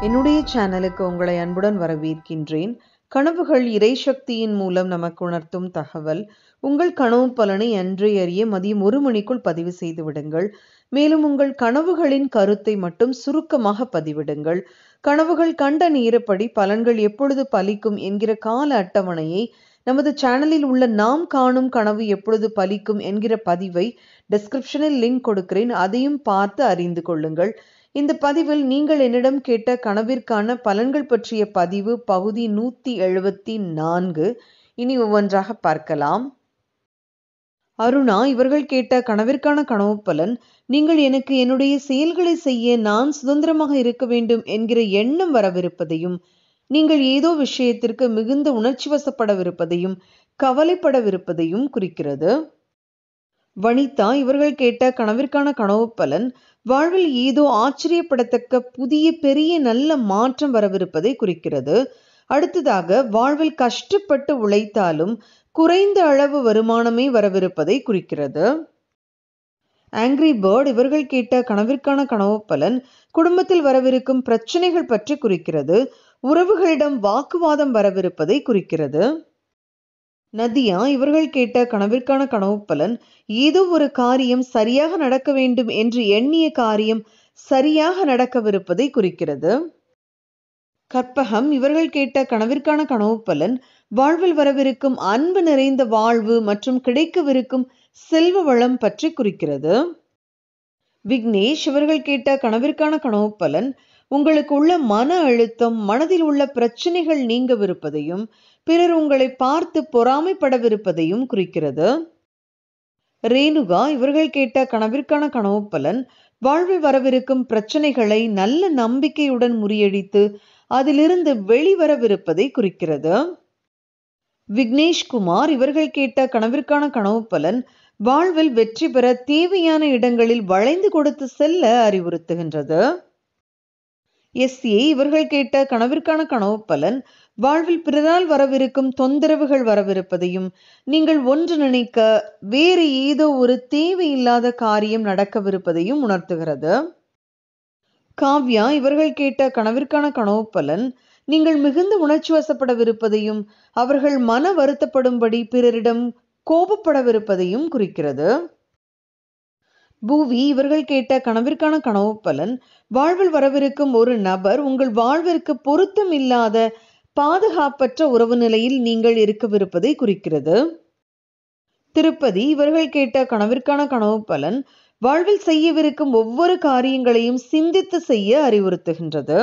என்னுடைய சேனலுக்கு உங்களை அன்புடன் வரவேற்கின்றேன் கனவுகள் இறைசக்தியின் மூலம் நமக்கு உணர்த்தும் தகவல் உங்கள் கனவு பலனை அன்றே அறிய மதியம் ஒரு மணிக்குள் பதிவு செய்து விடுங்கள் மேலும் உங்கள் கனவுகளின் கருத்தை மட்டும் சுருக்கமாக பதிவிடுங்கள் கனவுகள் கண்ட நேரப்படி பலன்கள் எப்பொழுது பலிக்கும் என்கிற கால அட்டவணையை நமது சேனலில் உள்ள நாம் காணும் கனவு எப்பொழுது பலிக்கும் என்கிற பதிவை டிஸ்கிரிப்ஷனில் லிங்க் கொடுக்கிறேன் அதையும் பார்த்து அறிந்து கொள்ளுங்கள் இந்த பதிவில் நீங்கள் என்னிடம் கேட்ட கனவிற்கான பலன்கள் பற்றிய பதிவு பகுதி நூற்றி எழுபத்தி நான்கு இனி ஒவ்வொன்றாக பார்க்கலாம் அருணா இவர்கள் கேட்ட கனவிற்கான கனவு பலன் நீங்கள் எனக்கு என்னுடைய செயல்களை செய்ய நான் சுதந்திரமாக இருக்க வேண்டும் என்கிற எண்ணம் வரவிருப்பதையும் நீங்கள் ஏதோ விஷயத்திற்கு மிகுந்த உணர்ச்சி வசப்படவிருப்பதையும் கவலைப்படவிருப்பதையும் குறிக்கிறது வனிதா இவர்கள் கேட்ட கனவிற்கான கனவு பலன் வாழ்வில் ஏதோ ஆச்சரியப்படத்தக்க புதிய பெரிய நல்ல மாற்றம் வரவிருப்பதை குறிக்கிறது அடுத்ததாக வாழ்வில் கஷ்டப்பட்டு உழைத்தாலும் குறைந்த அளவு வருமானமே வரவிருப்பதை குறிக்கிறது ஆங்கிரி பேர்ட் இவர்கள் கேட்ட கனவிற்கான கனவு பலன் குடும்பத்தில் வரவிருக்கும் பிரச்சனைகள் பற்றி குறிக்கிறது உறவுகளிடம் வாக்குவாதம் வரவிருப்பதை குறிக்கிறது நதியா இவர்கள் கேட்ட கனவிற்கான கனவு பலன் ஏதோ ஒரு காரியம் சரியாக நடக்க வேண்டும் என்று எண்ணிய காரியம் சரியாக நடக்கவிருப்பதை குறிக்கிறது கற்பகம் இவர்கள் கேட்ட கனவிற்கான கனவு பலன் வாழ்வில் வரவிருக்கும் அன்பு நிறைந்த வாழ்வு மற்றும் கிடைக்கவிருக்கும் செல்வ வளம் பற்றி குறிக்கிறது விக்னேஷ் இவர்கள் கேட்ட கனவிற்கான கனவு பலன் உங்களுக்கு உள்ள மன அழுத்தம் மனதில் உள்ள பிரச்சனைகள் நீங்கவிருப்பதையும் பிறர் உங்களை பார்த்து பொறாமைப்படவிருப்பதையும் குறிக்கிறது ரேணுகா இவர்கள் கேட்ட கனவிற்கான கனவு பலன் வாழ்வில் வரவிருக்கும் பிரச்சனைகளை நல்ல நம்பிக்கையுடன் முறியடித்து அதிலிருந்து வெளிவரவிருப்பதை குறிக்கிறது விக்னேஷ்குமார் இவர்கள் கேட்ட கனவிற்கான கனவு பலன் வாழ்வில் வெற்றி பெற தேவையான இடங்களில் வளைந்து கொடுத்து செல்ல அறிவுறுத்துகின்றது எஸ் ஏ இவர்கள் கேட்ட கனவிற்கான கனவு பலன் வாழ்வில் பிறரால் வரவிருக்கும் தொந்தரவுகள் வரவிருப்பதையும் நீங்கள் ஒன்று நினைக்க வேறு ஏதோ ஒரு தேவையில்லாத காரியம் நடக்கவிருப்பதையும் உணர்த்துகிறது காவ்யா இவர்கள் கேட்ட கனவிற்கான கனவு பலன் நீங்கள் மிகுந்த உணர்ச்சி வசப்படவிருப்பதையும் அவர்கள் மன வருத்தப்படும்படி பிறரிடம் கோபப்படவிருப்பதையும் குறிக்கிறது பூவி இவர்கள் கேட்ட கனவிற்கான கனவு பலன் வாழ்வில் வரவிருக்கும் ஒரு நபர் உங்கள் வாழ்விற்கு பொருத்தம் இல்லாத பாதுகாப்பற்ற உறவு நிலையில் நீங்கள் இருக்கவிருப்பதை குறிக்கிறது திருப்பதி இவர்கள் கேட்ட கனவிற்கான கனவு பலன் வாழ்வில் செய்யவிருக்கும் ஒவ்வொரு காரியங்களையும் சிந்தித்து செய்ய அறிவுறுத்துகின்றது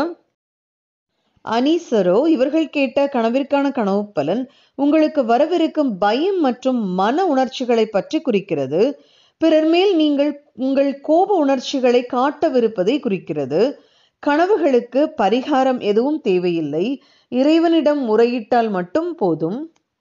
அனீசரோ இவர்கள் கேட்ட கனவிற்கான கனவு பலன் உங்களுக்கு வரவிருக்கும் பயம் மற்றும் மன உணர்ச்சிகளை பற்றி குறிக்கிறது பிறர் மேல் நீங்கள் உங்கள் கோப உணர்ச்சிகளை காட்டவிருப்பதை குறிக்கிறது கனவுகளுக்கு பரிகாரம் எதுவும் தேவையில்லை இறைவனிடம் முறையிட்டால் மட்டும் போதும்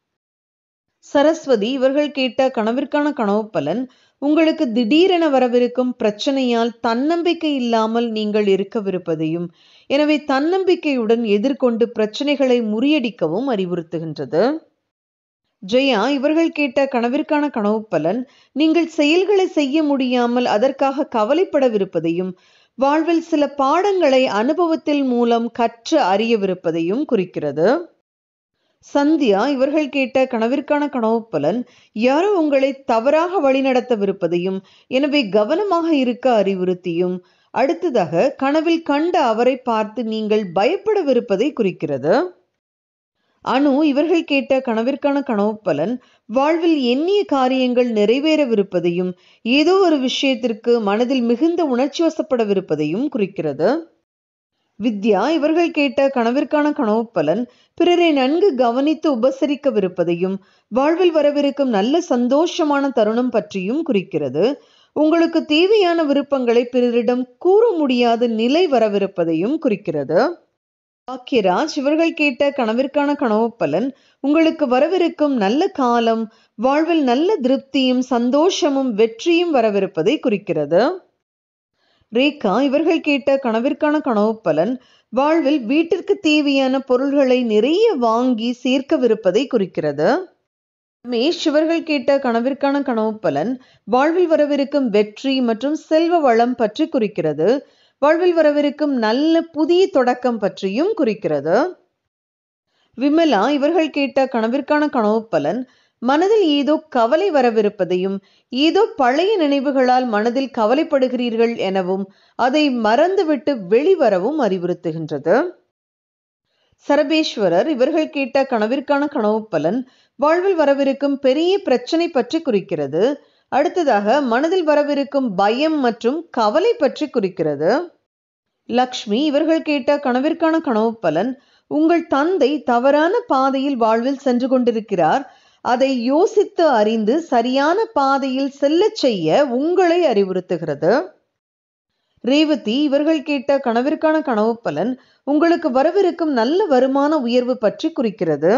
சரஸ்வதி இவர்கள் கேட்ட கனவிற்கான கனவு பலன் உங்களுக்கு திடீரென வரவிருக்கும் பிரச்சனையால் தன்னம்பிக்கை இல்லாமல் நீங்கள் இருக்கவிருப்பதையும் எனவே தன்னம்பிக்கையுடன் எதிர்கொண்டு பிரச்சனைகளை முறியடிக்கவும் அறிவுறுத்துகின்றது ஜெயா இவர்கள் கேட்ட கனவிற்கான கனவு பலன் நீங்கள் செயல்களை செய்ய முடியாமல் அதற்காக கவலைப்படவிருப்பதையும் வாழ்வில் சில பாடங்களை அனுபவத்தில் மூலம் கற்று அறியவிருப்பதையும் குறிக்கிறது சந்தியா இவர்கள் கேட்ட கனவிற்கான கனவு பலன் யாரோ உங்களை தவறாக வழிநடத்தவிருப்பதையும் எனவே கவனமாக இருக்க அறிவுறுத்தியும் அடுத்ததாக கனவில் கண்ட அவரை பார்த்து நீங்கள் பயப்படவிருப்பதை குறிக்கிறது அணு இவர்கள் கேட்ட கனவிற்கான கனவு பலன் வாழ்வில் எண்ணிய காரியங்கள் நிறைவேறவிருப்பதையும் ஏதோ ஒரு விஷயத்திற்கு மனதில் மிகுந்த உணர்ச்சி வசப்படவிருப்பதையும் குறிக்கிறது வித்யா இவர்கள் கேட்ட கனவிற்கான கனவு பலன் பிறரை நன்கு கவனித்து உபசரிக்கவிருப்பதையும் வாழ்வில் வரவிருக்கும் நல்ல சந்தோஷமான தருணம் பற்றியும் குறிக்கிறது உங்களுக்கு தேவையான விருப்பங்களை பிறரிடம் கூற முடியாத நிலை வரவிருப்பதையும் குறிக்கிறது பாக்கியராஜ் இவர்கள் கேட்ட கனவிற்கான கனவு பலன் உங்களுக்கு வரவிருக்கும் நல்ல காலம் வாழ்வில் நல்ல திருப்தியும் சந்தோஷமும் வெற்றியும் வரவிருப்பதை குறிக்கிறது ரேகா இவர்கள் கேட்ட கனவிற்கான கனவு பலன் வாழ்வில் வீட்டிற்கு தேவையான பொருள்களை நிறைய வாங்கி சேர்க்கவிருப்பதை குறிக்கிறது ரமேஷ் இவர்கள் கேட்ட கனவிற்கான கனவு பலன் வாழ்வில் வரவிருக்கும் வெற்றி மற்றும் செல்வ வளம் பற்றி குறிக்கிறது வாழ்வில் வரவிருக்கும் நல்ல புதிய தொடக்கம் பற்றியும் குறிக்கிறது விமலா இவர்கள் கேட்ட கனவிற்கான கனவு பலன் மனதில் ஏதோ கவலை வரவிருப்பதையும் ஏதோ பழைய நினைவுகளால் மனதில் கவலைப்படுகிறீர்கள் எனவும் அதை மறந்துவிட்டு வெளிவரவும் அறிவுறுத்துகின்றது சரபேஸ்வரர் இவர்கள் கேட்ட கனவிற்கான கனவு பலன் வாழ்வில் வரவிருக்கும் பெரிய பிரச்சனை பற்றி குறிக்கிறது அடுத்ததாக மனதில் வரவிருக்கும் பயம் மற்றும் கவலை பற்றி குறிக்கிறது லக்ஷ்மி இவர்கள் கேட்ட கனவிற்கான கனவு பலன் உங்கள் தந்தை தவறான பாதையில் வாழ்வில் சென்று கொண்டிருக்கிறார் அதை யோசித்து அறிந்து சரியான பாதையில் செல்லச் செய்ய உங்களை அறிவுறுத்துகிறது ரேவதி இவர்கள் கேட்ட கனவிற்கான கனவு பலன் உங்களுக்கு வரவிருக்கும் நல்ல வருமான உயர்வு பற்றி குறிக்கிறது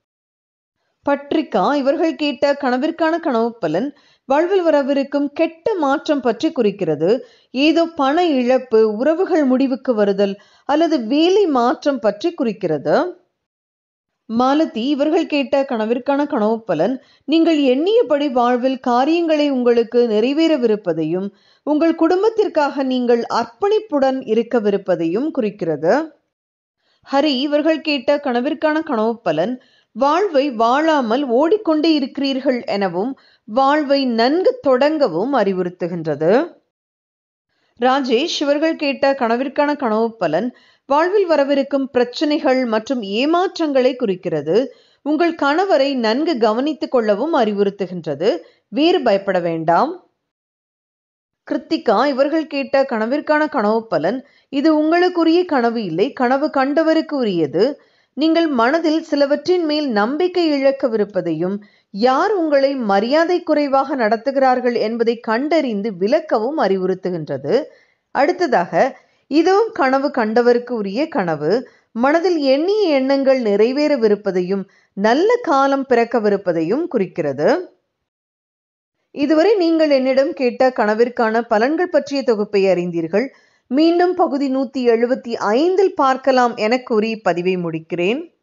பட்ரிகா இவர்கள் கேட்ட கனவிற்கான கனவு பலன் வாழ்வில் வரவிருக்கும் கெட்ட மாற்றம் பற்றி குறிக்கிறது ஏதோ பண இழப்பு உறவுகள் முடிவுக்கு வருதல் அல்லது வேலை மாற்றம் பற்றி குறிக்கிறது மாலதி இவர்கள் கேட்ட கனவிற்கான கனவு பலன் நீங்கள் எண்ணியபடி வாழ்வில் காரியங்களை உங்களுக்கு நிறைவேறவிருப்பதையும் உங்கள் குடும்பத்திற்காக நீங்கள் அர்ப்பணிப்புடன் இருக்கவிருப்பதையும் குறிக்கிறது ஹரி இவர்கள் கேட்ட கனவிற்கான கனவு பலன் வாழ்வை வாழாமல் ஓடிக்கொண்டே இருக்கிறீர்கள் எனவும் வாழ்வை நன்கு தொடங்கவும் அறிவுறுத்துகின்றது ராஜேஷ் இவர்கள் கேட்ட கனவிற்கான கனவு பலன் வாழ்வில் வரவிருக்கும் பிரச்சனைகள் மற்றும் ஏமாற்றங்களை குறிக்கிறது உங்கள் கணவரை நன்கு கவனித்துக் கொள்ளவும் அறிவுறுத்துகின்றது வேறு பயப்பட வேண்டாம் கிருத்திகா இவர்கள் கேட்ட கனவிற்கான கனவு பலன் இது உங்களுக்குரிய கனவு இல்லை கனவு கண்டவருக்கு உரியது நீங்கள் மனதில் சிலவற்றின் மேல் நம்பிக்கை இழக்கவிருப்பதையும் யார் உங்களை மரியாதை குறைவாக நடத்துகிறார்கள் என்பதை கண்டறிந்து விளக்கவும் அறிவுறுத்துகின்றது அடுத்ததாக இதுவும் கனவு கண்டவருக்கு உரிய கனவு மனதில் எண்ணிய எண்ணங்கள் நிறைவேறவிருப்பதையும் நல்ல காலம் பிறக்கவிருப்பதையும் குறிக்கிறது இதுவரை நீங்கள் என்னிடம் கேட்ட கனவிற்கான பலன்கள் பற்றிய தொகுப்பை அறிந்தீர்கள் மீண்டும் பகுதி நூத்தி எழுபத்தி ஐந்தில் பார்க்கலாம் என கூறி பதிவை முடிக்கிறேன்